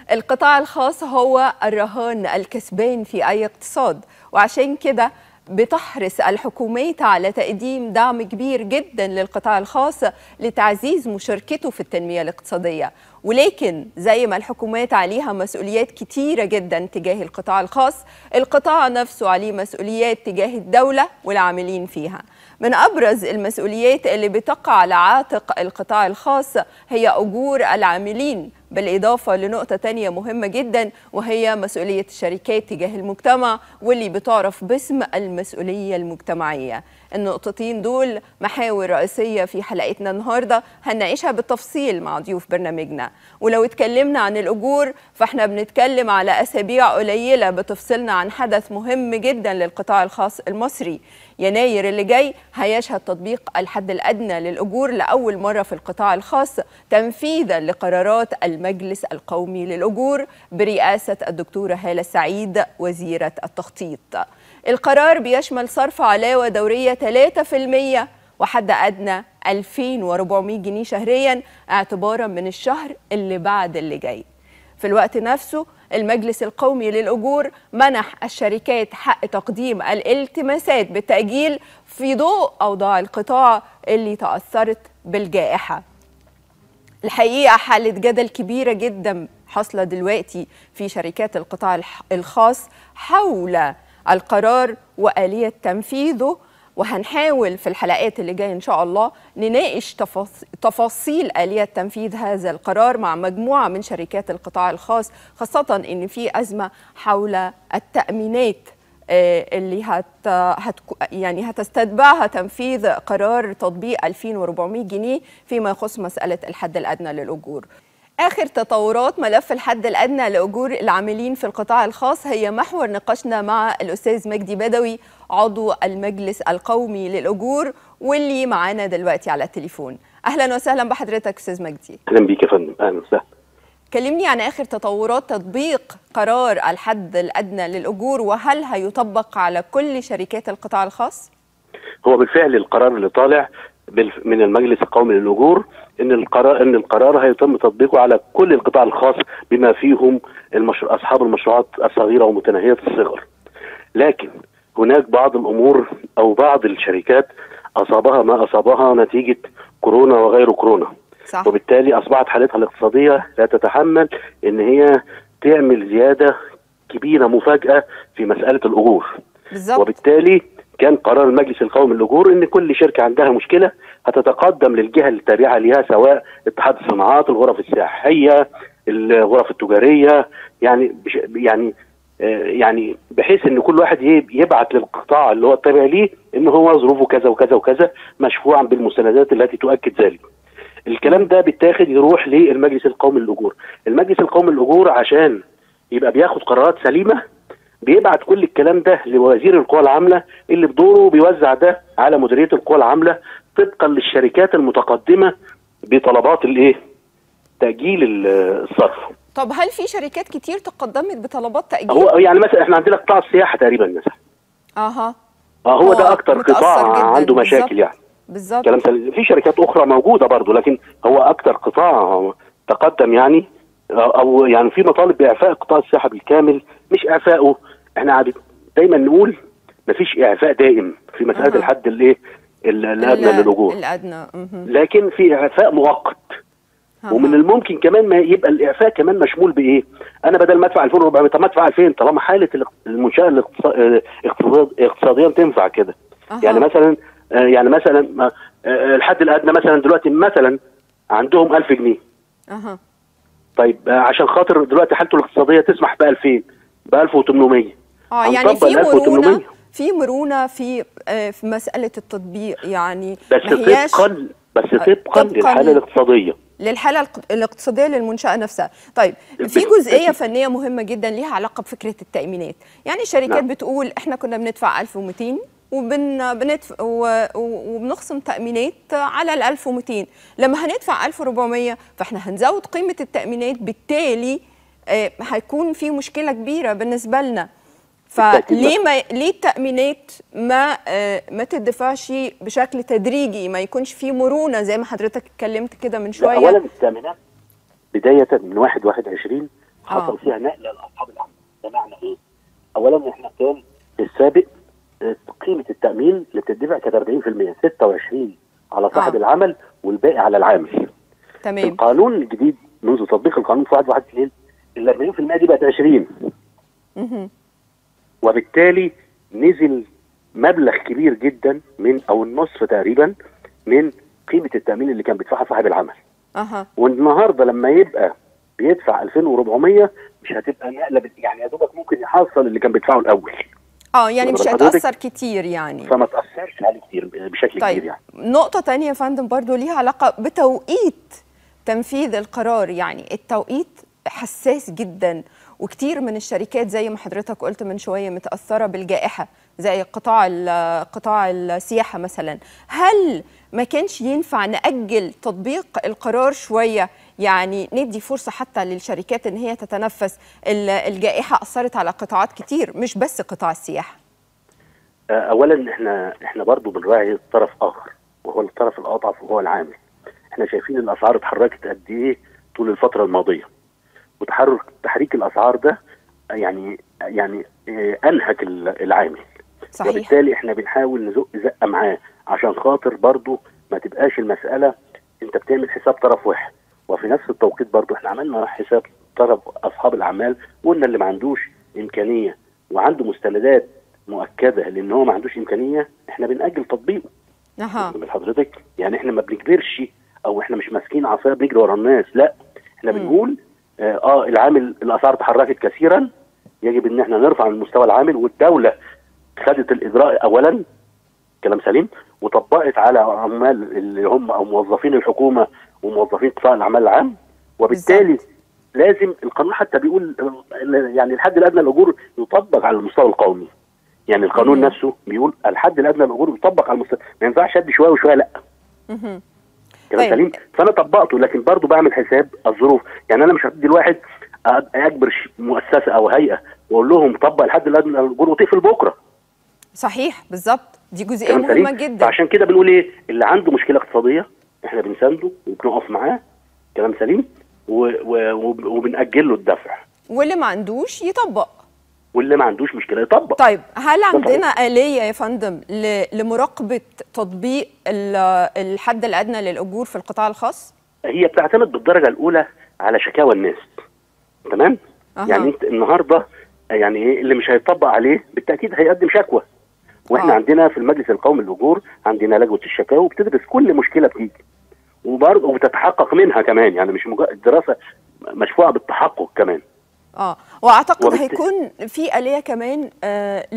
القطاع الخاص هو الرهان الكسبان في أي اقتصاد وعشان كده بتحرص الحكومات على تقديم دعم كبير جدا للقطاع الخاص لتعزيز مشاركته في التنمية الاقتصادية ولكن زي ما الحكومات عليها مسؤوليات كتيرة جدا تجاه القطاع الخاص القطاع نفسه عليه مسؤوليات تجاه الدولة والعاملين فيها من أبرز المسؤوليات اللي بتقع على عاتق القطاع الخاص هي أجور العاملين بالإضافة لنقطة تانية مهمة جدا وهي مسؤولية الشركات تجاه المجتمع واللي بتعرف باسم المسؤولية المجتمعية النقطتين دول محاور رئيسية في حلقتنا النهاردة هنعيشها بالتفصيل مع ضيوف برنامجنا ولو اتكلمنا عن الأجور فاحنا بنتكلم على أسابيع قليلة بتفصلنا عن حدث مهم جدا للقطاع الخاص المصري يناير اللي جاي هيشهد تطبيق الحد الأدنى للأجور لأول مرة في القطاع الخاص تنفيذا لقرارات المجلس القومي للأجور برئاسة الدكتورة هالة سعيد وزيرة التخطيط القرار بيشمل صرف علاوة دورية 3% وحد أدنى 2400 جنيه شهريا اعتبارا من الشهر اللي بعد اللي جاي في الوقت نفسه المجلس القومي للأجور منح الشركات حق تقديم الالتماسات بالتأجيل في ضوء أوضاع القطاع اللي تأثرت بالجائحة الحقيقة حالة جدل كبيرة جدا حاصلة دلوقتي في شركات القطاع الخاص حول القرار وآلية تنفيذه وهنحاول في الحلقات اللي جايه ان شاء الله نناقش تفاصيل اليه تنفيذ هذا القرار مع مجموعه من شركات القطاع الخاص خاصه ان في ازمه حول التامينات اللي هت, هت يعني هتستتبعها تنفيذ قرار تطبيق 2400 جنيه فيما يخص مساله الحد الادنى للاجور. آخر تطورات ملف الحد الأدنى لأجور العاملين في القطاع الخاص هي محور نقاشنا مع الأستاذ مجدي بدوي عضو المجلس القومي للأجور واللي معانا دلوقتي على التليفون أهلا وسهلا بحضرتك أستاذ مجدي أهلا بيك يا فندم أهلا وسهلا كلمني عن آخر تطورات تطبيق قرار الحد الأدنى للأجور وهل هيطبق على كل شركات القطاع الخاص؟ هو بالفعل القرار اللي طالع من المجلس القومي للاجور ان القرار ان القرار هيتم تطبيقه على كل القطاع الخاص بما فيهم المشروع اصحاب المشروعات الصغيره ومتناهيه الصغر. لكن هناك بعض الامور او بعض الشركات اصابها ما اصابها نتيجه كورونا وغير كورونا. صح. وبالتالي اصبحت حالتها الاقتصاديه لا تتحمل ان هي تعمل زياده كبيره مفاجاه في مساله الاجور. بالظبط وبالتالي كان قرار المجلس القومي للاجور ان كل شركه عندها مشكله هتتقدم للجهه التابعه ليها سواء اتحاد الصناعات، الغرف السياحيه، الغرف التجاريه يعني بش يعني آه يعني بحيث ان كل واحد يبعت للقطاع اللي هو التابع ليه ان هو ظروفه كذا وكذا وكذا مشفوعا بالمستندات التي تؤكد ذلك. الكلام ده بيتاخد يروح للمجلس القومي للاجور، المجلس القومي للاجور عشان يبقى بياخد قرارات سليمه بيبعت كل الكلام ده لوزير القوى العامله اللي بدوره بيوزع ده على مديريه القوى العامله طبقا للشركات المتقدمه بطلبات الايه؟ تاجيل الصرف. طب هل في شركات كتير تقدمت بطلبات تاجيل؟ هو يعني مثلا احنا عندنا قطاع السياحه تقريبا مثلا. اها اه هو ده اكتر قطاع عنده مشاكل يعني. بالظبط كلام في شركات اخرى موجوده برضه لكن هو اكتر قطاع تقدم يعني او يعني في مطالب باعفاء قطاع السياحه بالكامل مش اعفائه احنا دايما نقول مفيش اعفاء دائم في مساله أه. الحد الايه الادنى للاجور الادنى لكن في اعفاء مؤقت أه. ومن الممكن كمان ما يبقى الاعفاء كمان مشمول بايه انا بدل ما ادفع 2400 طب ما ادفع 2000 طالما حاله المنشاه الاقتصاد اقتصاديا تنفع كده أه. يعني مثلا يعني مثلا الحد الادنى مثلا دلوقتي مثلا عندهم 1000 جنيه اها طيب عشان خاطر دلوقتي حالته الاقتصاديه تسمح ب 2000 ب 1800 اه يعني في مرونه في مرونه في آه في مساله التطبيق يعني بس طبقا بس طبقا للحاله الاقتصاديه للحاله الاقتصاديه للمنشاه نفسها طيب في جزئيه فنيه مهمه جدا ليها علاقه بفكره التامينات يعني الشركات نعم. بتقول احنا كنا بندفع 1200 وبن بندفع وبنخصم تأمينات على ال 1200 لما هندفع 1400 فاحنا هنزود قيمة التأمينات بالتالي هيكون في مشكلة كبيرة بالنسبة لنا فليه ما ليه التأمينات ما ما تدفعش بشكل تدريجي ما يكونش في مرونة زي ما حضرتك اتكلمت كده من شوية أولا التأمينات بداية من 1 21 حصل آه. فيها نقله لاصحاب العمل بمعنى ايه؟ اولا احنا كان في السابق آه، قيمه التامين اللي بتدفع كانت 40% 26 على صاحب آه. العمل والباقي على العامل تمام القانون الجديد منذ تطبيق القانون في 1 1 2 ال 40% دي بقت 20 مهم. وبالتالي نزل مبلغ كبير جدا من او النصف تقريبا من قيمه التامين اللي كان بيدفعها صاحب العمل اها والنهارده لما يبقى بيدفع 2400 مش هتبقى نقله بت- يعني يا دوبك ممكن يحصل اللي كان بيدفعه الاول اه يعني مش واخد حضرتك؟ هيتاثر كتير يعني فما تاثرش عليه كتير بشكل كبير طيب يعني نقطة تانية يا فندم برضو ليها علاقة بتوقيت تنفيذ القرار يعني التوقيت حساس جدا وكتير من الشركات زي ما حضرتك قلت من شوية متأثرة بالجائحة زي قطاع ال- قطاع السياحة مثلا هل ما كانش ينفع نأجل تطبيق القرار شوية يعني ندي فرصة حتى للشركات ان هي تتنفس ال- الجائحة أثرت على قطاعات كتير مش بس قطاع السياحة آه، اولا احنا احنا برضو بنراعي طرف اخر وهو الطرف الاضعف وهو العامل احنا شايفين الاسعار اتحركت قد ايه طول الفتره الماضيه وتحرك تحريك الاسعار ده يعني يعني آه، انهك ال- العامل صحيح وبالتالي احنا بنحاول نزق زقه معاه عشان خاطر برضو ما تبقاش المساله انت بتعمل حساب طرف واحد وفي نفس التوقيت برضو احنا عملنا حساب طرف اصحاب الاعمال وقلنا اللي ما عندوش امكانيه وعنده مستندات مؤكده لان هو ما عندوش امكانيه احنا بنأجل تطبيقه أها من حضرتك يعني احنا ما بنجبرش او احنا مش ماسكين عصايه بنجري ورا الناس لا احنا مم. بنقول اه, اه العامل الاسعار تحركت كثيرا يجب ان احنا نرفع من مستوى العامل والدوله خدت الاجراء اولا كلام سليم وطبقت على عمال اللي هم او موظفين الحكومه وموظفين قطاع الاعمال العام وبالتالي بالظبط. لازم القانون حتى بيقول اه، يعني الحد الادنى للاجور يطبق على المستوى القومي يعني القانون مم. نفسه بيقول الحد الادنى للاجور يطبق على المستوى ما ينفعش ادي شويه وشويه لا مهم. كلام طيب. سليم فانا طبقته لكن برضه بعمل حساب الظروف يعني انا مش هدي الواحد أ- اجبر ش- مؤسسه او هيئه واقول لهم طبق الحد الادنى للاجور وتقفل بكره صحيح بالظبط دي جزئيه كلام مهمه سليم جدا فعشان كده بنقول ايه اللي عنده مشكله اقتصاديه احنا بنسانده وبنقف معاه كلام سليم و... و... وب- وبنأجل له الدفع واللي ما عندوش يطبق واللي ما عندوش مشكله يطبق طيب هل صحيح. عندنا آلية يا فندم ل- لمراقبة تطبيق ال- الحد الأدنى للأجور في القطاع الخاص؟ هي بتعتمد بالدرجه الاولى على شكاوى الناس تمام أها. يعني انت النهارده يعني ايه اللي مش هيطبق عليه بالتاكيد هيقدم شكوى واحنا آه. عندنا في المجلس القومي للاجور عندنا لجنه الشكاوى وبتدرس كل مشكله بتيجي وبرضه وبتتحقق منها كمان يعني مش مجرد دراسه مشفوعه بالتحقق كمان اه واعتقد وبالت- هيكون في آلية كمان آه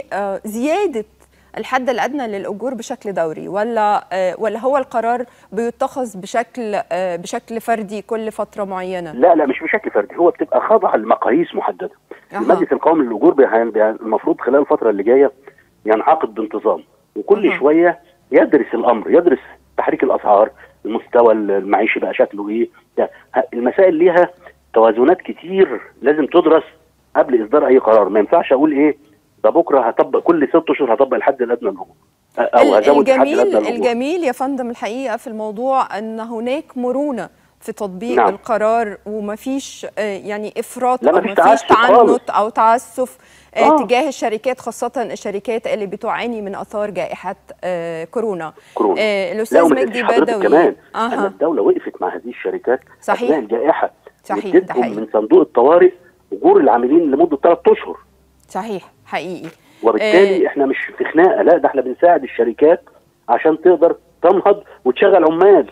لزيادة الحد الأدنى للأجور بشكل دوري ولا آه ولا هو القرار بيتخذ بشكل آه بشكل فردي كل فترة معينة؟ لا لا مش بشكل فردي هو بتبقى خاضعه لمقاييس محدده أها. المجلس القومي للاجور بي- بي- المفروض خلال الفتره اللي جايه ينعقد بانتظام وكل أها. شويه يدرس الامر يدرس تحريك الاسعار المستوى المعيشي بقى شكله ايه ده- ه- المسائل ليها توازنات كتير لازم تدرس قبل اصدار اي قرار ما ينفعش اقول ايه ده بكره هطبق كل ست اشهر هطبق الحد الادنى للاجور او ال- هزود الحد الجميل الادنى للاجور الجميل يا فندم الحقيقه في الموضوع ان هناك مرونه في تطبيق نعم. القرار ومفيش آه، يعني افراط لا، او مفيش مفيش تعسف خالص. تعنت او تعسف آه، آه. تجاه الشركات خاصه الشركات اللي بتعاني من اثار جائحه آه، كورونا كورونا آه، لا الاستاذ ومن مجدي حضرتك بدوي كمان ان اها الدوله وقفت مع هذه الشركات صحيح. اثناء الجائحه صحيح، ده وبتدعم حقيقي. من صندوق الطوارئ اجور العاملين لمده ثلاث اشهر صحيح حقيقي وبالتالي احنا مش في خناقه لا ده احنا بنساعد الشركات عشان تقدر تنهض وتشغل عمال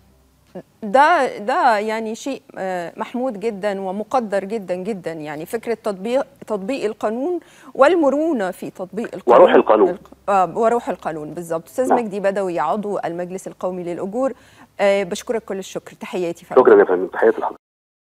ده ده يعني شيء آه، محمود جدا ومقدر جدا جدا يعني فكره تطبيق تطبيق القانون والمرونه في تطبيق القانون وروح القانون. الق- آه وروح القانون بالظبط استاذ نعم. مجدي بدوي عضو المجلس القومي للاجور آه بشكرك كل الشكر تحياتي فندم. شكرا يا فندم تحياتي لحضرتك